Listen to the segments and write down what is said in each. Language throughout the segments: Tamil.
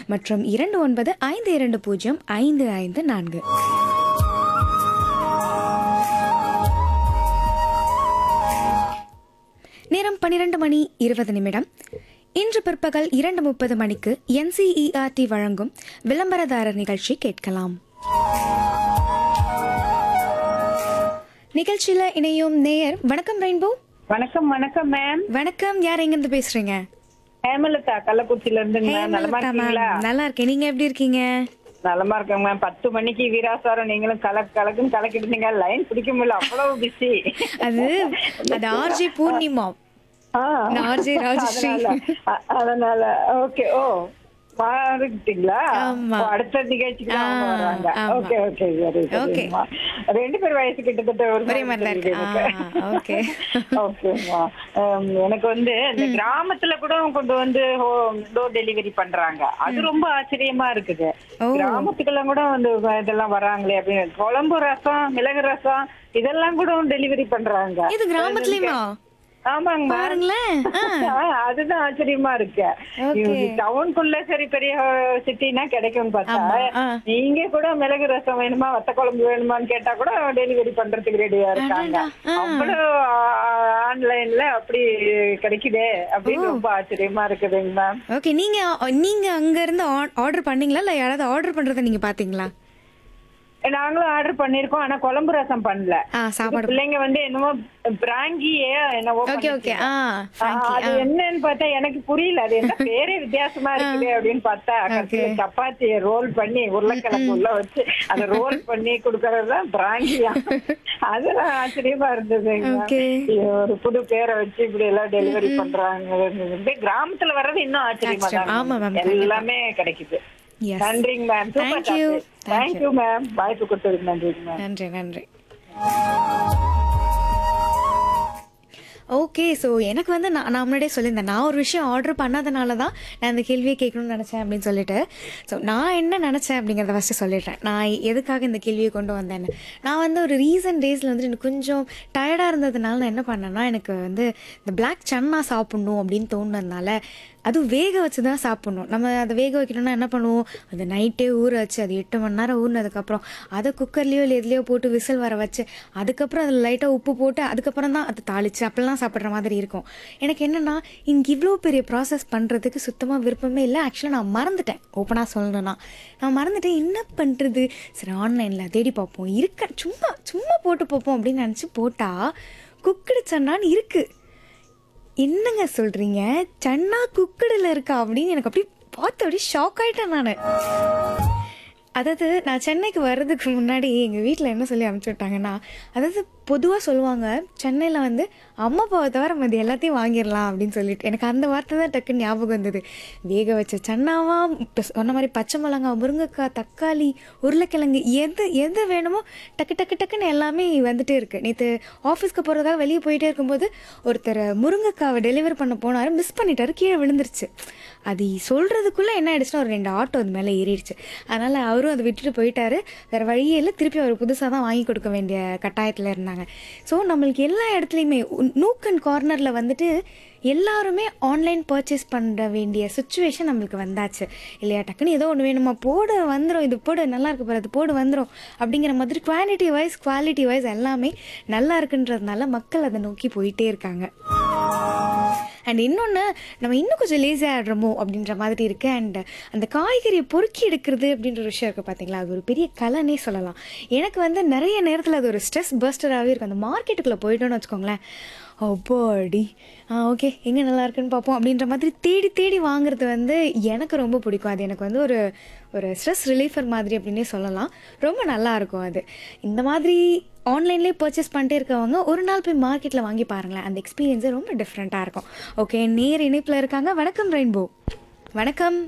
மற்றும் இரண்டு ஒன்பது ஐந்து இரண்டு பூஜ்ஜியம் ஐந்து ஐந்து நான்கு நேரம் பன்னிரண்டு மணி இருபது நிமிடம் இன்று பிற்பகல் இரண்டு முப்பது மணிக்கு என்சிஇஆர்டி வழங்கும் விளம்பரதாரர் நிகழ்ச்சி கேட்கலாம் நிகழ்ச்சியில இணையும் நேயர் வணக்கம் ரெயின்போ வணக்கம் வணக்கம் மேம் வணக்கம் யார் எங்கிருந்து பேசுறீங்க ஹேமலதா கள்ளக்குறிச்சில இருந்துங்க மேம் நலமா ஹேமலதா மேம் இருக்கீங்களா நல்லா இருக்கேன் நீங்க எப்படி இருக்கீங்க நலமா இருக்கேங்க மேம் பத்து மணிக்கு வீராசாரம் நீங்களும் கலக்கு கலக்குன்னு கலக்கிட்டு லைன் பிடிக்க முடியல அவ்வளவு பிஸி அது அது ஆர்ஜே பூர்ணிமா நான் RJ ராஜஸ்ரீ. அ- அதனால ஓகே ஓ மாறிட்டீங்களா ஆமா. ஓ, அடுத்த நிகழ்ச்சிக்கு தான் அவங்க ஆ, வர்றாங்க ஆமா. ஓகே ஓகே சரி Okay. சரிம்மா ரெண்டு பேர் வயசு கிட்டத்தட்ட ஒரு ஒரே மாதிரி தான் இருக்கு. ஆ, okay. ஓகேம்மா ஹம், எனக்கு வந்து இந்த கிராமத்துல கூட கொண்டு வந்து டோர் டெலிவரி பண்றாங்க அது ரொம்ப ஆச்சரியமா இருக்குது ஓ. கிராமத்துக்கெல்லாம் கூட வந்து இதெல்லாம் வராங்களே அப்படின்னு குழம்பு ரசம் மிளகு ரசம் இதெல்லாம் கூட டெலிவரி பண்றாங்க இது கிராமத்துலயுமா ஆமாங்க பாருங்களேன் ஆ, அதுதான் ஆச்சரியமா இருக்கு Okay. டவுனுக்குள்ள சரி பெரிய சிட்டினா கிடைக்கும் பார்த்தா ஆமா, ஆ. நீங்க கூட மிளகு ரசம் வேணுமா வத்த குழம்பு வேணுமான்னு கேட்டா கூட டெலிவரி பண்றதுக்கு ரெடியா இருக்காங்க அடடா, ஆ. அவ்வளவு ஆன்லைன்ல அப்படி கிடைக்குதே அப்படின்னு ரொம்ப ஆச்சரியமா இருக்குதுங்க மேம் ஓகே நீங்க நீங்க அங்க இருந்து ஆர்டர் பண்ணீங்களா இல்ல யாராவது ஆர்டர் பண்றதை நீங்க பாத்தீங்களா நாங்களும் ஆர்டர் பண்ணிருக்கோம் ஆனா குழம்பு ரசம் பண்ணல ஆ சாப்பாடு பிள்ளைங்க வந்து என்னமோ பிராங்கியே என்னவோ ஓகே ஓகே பண்ணிச்சுங்க. ஆ ஆ, ஃப்ராங்கி அது என்னன்னு பார்த்தா எனக்கு புரியல அது என்ன பேரே வித்தியாசமா இருக்குது அப்படின்னு பார்த்தா கடைசியில சப்பாத்திய ரோல் பண்ணி உருளைக்கிழங்கு உள்ள வச்சு அதை ரோல் பண்ணி கொடுக்கறதுதான் பிராங்கியா அதெல்லாம் ஆச்சரியமா இருந்தது Okay. ஒரு புது பேரை வச்சு இப்படி எல்லாம் டெலிவரி பண்றாங்க கிராமத்துல வர்றது இன்னும் ஆச்சரியமா ஆச்சரியம். ஆமா, ma'am. தான் எல்லாமே கிடைக்குது Yes. நன்றிங்க ma'am Thank you. Thank thank you ma'am வாய்ப்பு கொடுத்ததுக்கு நன்றிங்க மேம் நன்றி நன்றி ஓகே ஸோ எனக்கு வந்து நான் நான் முன்னாடியே சொல்லியிருந்தேன் நான் ஒரு விஷயம் ஆர்டர் பண்ணாதனால தான் நான் இந்த கேள்வியை கேட்கணும்னு நினச்சேன் அப்படின்னு சொல்லிட்டு ஸோ நான் என்ன நினச்சேன் அப்படிங்கிறத ஃபஸ்ட்டு சொல்லிடுறேன் நான் எதுக்காக இந்த கேள்வியை கொண்டு வந்தேன்னு நான் வந்து ஒரு ரீசன்ட் டேஸில் வந்து எனக்கு கொஞ்சம் டயர்டாக இருந்ததுனால நான் என்ன பண்ணேன்னா எனக்கு வந்து இந்த பிளாக் சன்னா சாப்பிட்ணும் அப்படின்னு தோணுனதுனால அதுவும் வேக வச்சு தான் சாப்பிட்ணும் நம்ம அதை வேக வைக்கணும்னா என்ன பண்ணுவோம் அது நைட்டே ஊற வச்சு அது எட்டு மணி நேரம் ஊறினதுக்கப்புறம் அதை குக்கர்லேயோ இல்லை எதுலேயோ போட்டு விசில் வர வச்சு அதுக்கப்புறம் அதில் லைட்டாக உப்பு போட்டு அதுக்கப்புறம் தான் அதை தாளித்து அப்படிலாம் சாப்பிட்ற மாதிரி இருக்கும் எனக்கு என்னென்னா இங்கே இவ்வளோ பெரிய ப்ராசஸ் பண்ணுறதுக்கு சுத்தமாக விருப்பமே இல்லை ஆக்சுவலாக நான் மறந்துட்டேன் ஓப்பனாக சொல்லணும்னா நான் மறந்துட்டேன் என்ன பண்ணுறது சரி ஆன்லைனில் தேடி பார்ப்போம் இருக்க சும்மா சும்மா போட்டு பார்ப்போம் அப்படின்னு நினச்சி போட்டால் குக்கடு சன்னான்னு இருக்குது என்னங்க சொல்றீங்க சன்னா குக்கடில் இருக்கா அப்படின்னு எனக்கு அப்படியே பார்த்து அப்படியே ஷாக் ஆயிட்டேன் நான் அதாவது நான் சென்னைக்கு வர்றதுக்கு முன்னாடி எங்கள் வீட்டில் என்ன சொல்லி அனுப்பிச்சி விட்டாங்கன்னா அதாவது பொதுவாக சொல்லுவாங்க சென்னையில் வந்து அம்மா அப்பாவை தவிர மதி எல்லாத்தையும் வாங்கிடலாம் அப்படின்னு சொல்லிட்டு எனக்கு அந்த வார்த்தை தான் டக்குன்னு ஞாபகம் வந்தது வேக வச்ச சன்னாவா இப்போ சொன்ன மாதிரி பச்சை மிளகாய் முருங்கைக்காய் தக்காளி உருளைக்கிழங்கு எது எது வேணுமோ டக்கு டக்கு டக்குன்னு எல்லாமே வந்துட்டே இருக்கு நேற்று ஆஃபீஸ்க்கு போகிறதுக்காக வெளியே போயிட்டே இருக்கும்போது ஒருத்தர் முருங்கைக்காவை டெலிவரி பண்ண போனார் மிஸ் பண்ணிட்டாரு கீழே விழுந்துருச்சு அது சொல்கிறதுக்குள்ளே என்ன ஆயிடுச்சுன்னா ஒரு ரெண்டு ஆட்டோ அது மேலே ஏறிடுச்சு அதனால் அவரும் அதை விட்டுட்டு போயிட்டாரு வேறு வழியே இல்லை திருப்பி அவர் புதுசாக தான் வாங்கி கொடுக்க வேண்டிய கட்டாயத்தில் இருந்தாங்க ஸோ நம்மளுக்கு எல்லா இடத்துலையுமே நூக் அண்ட் கார்னரில் வந்துட்டு எல்லாருமே ஆன்லைன் பர்ச்சேஸ் பண்ண வேண்டிய சுச்சுவேஷன் நம்மளுக்கு வந்தாச்சு இல்லையா டக்குன்னு ஏதோ ஒன்று வேணுமா போடு வந்துடும் இது போடு நல்லா இருக்கு பாரு அது போடு வந்துடும் அப்படிங்கிற மாதிரி குவான்டிட்டி வைஸ் குவாலிட்டி வைஸ் எல்லாமே நல்லா இருக்குன்றதுனால மக்கள் அதை நோக்கி போயிட்டே இருக்காங்க அண்ட் இன்னொன்று நம்ம இன்னும் கொஞ்சம் லேசி ஆடுறோமோ அப்படின்ற மாதிரி இருக்குது அண்ட் அந்த காய்கறியை பொறுக்கி எடுக்கிறது அப்படின்ற ஒரு விஷயம் இருக்குது பார்த்தீங்களா அது ஒரு பெரிய கலைனே சொல்லலாம் எனக்கு வந்து நிறைய நேரத்தில் அது ஒரு ஸ்ட்ரெஸ் பஸ்டராகவே இருக்கும் அந்த மார்க்கெட்டுக்குள்ளே போயிட்டோன்னு வச்சுக்கோங்களேன் அப்பாடி ஆ ஓகே எங்கே நல்லா இருக்குன்னு பார்ப்போம் அப்படின்ற மாதிரி தேடி தேடி வாங்குறது வந்து எனக்கு ரொம்ப பிடிக்கும் அது எனக்கு வந்து ஒரு ஒரு ஸ்ட்ரெஸ் ரிலீஃபர் மாதிரி அப்படின்னே சொல்லலாம் ரொம்ப நல்லா இருக்கும் அது இந்த மாதிரி ஆன்லைன்லேயே பர்ச்சேஸ் பண்ணிட்டே இருக்கவங்க ஒரு நாள் போய் மார்க்கெட்டில் வாங்கி பாருங்களேன் அந்த எக்ஸ்பீரியன்ஸே ரொம்ப டிஃப்ரெண்ட்டாக இருக்கும் ஓகே நேர் இணைப்பில் இருக்காங்க வணக்கம் ரெயின்போ வணக்கம்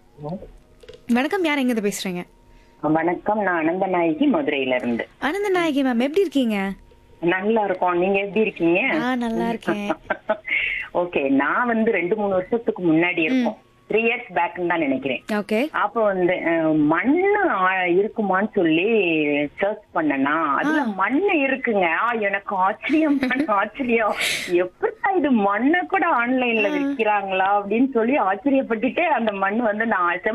வணக்கம் யார் எங்கேருந்து பேசுகிறீங்க வணக்கம் நான் அனந்த நாயகி மதுரையில இருந்து ஆனந்த நாயகி மேம் எப்படி இருக்கீங்க நல்லா இருக்கோம் நீங்க எப்படி இருக்கீங்க ஆ நல்லா இருக்கேன் ஓகே நான் வந்து ரெண்டு மூணு வருஷத்துக்கு முன்னாடி இருக்கோம் த்ரீ இயர்ஸ் பேக்னு தான் நினைக்கிறேன் ஓகே அப்போ வந்து அஹ், மண்ணு ஆ- இருக்குமான்னு சொல்லி சர்ச் பண்ணனா அதுல மண்ணு இருக்குங்க ஆ, எனக்கு ஆச்சரியம் ஆச்சரியம் எப்படா இது மண்ணை கூட ஆன்லைன்ல விற்கிறாங்களா அப்படின்னு சொல்லி ஆச்சரியப்பட்டுட்டு அந்த மண் வந்து நான்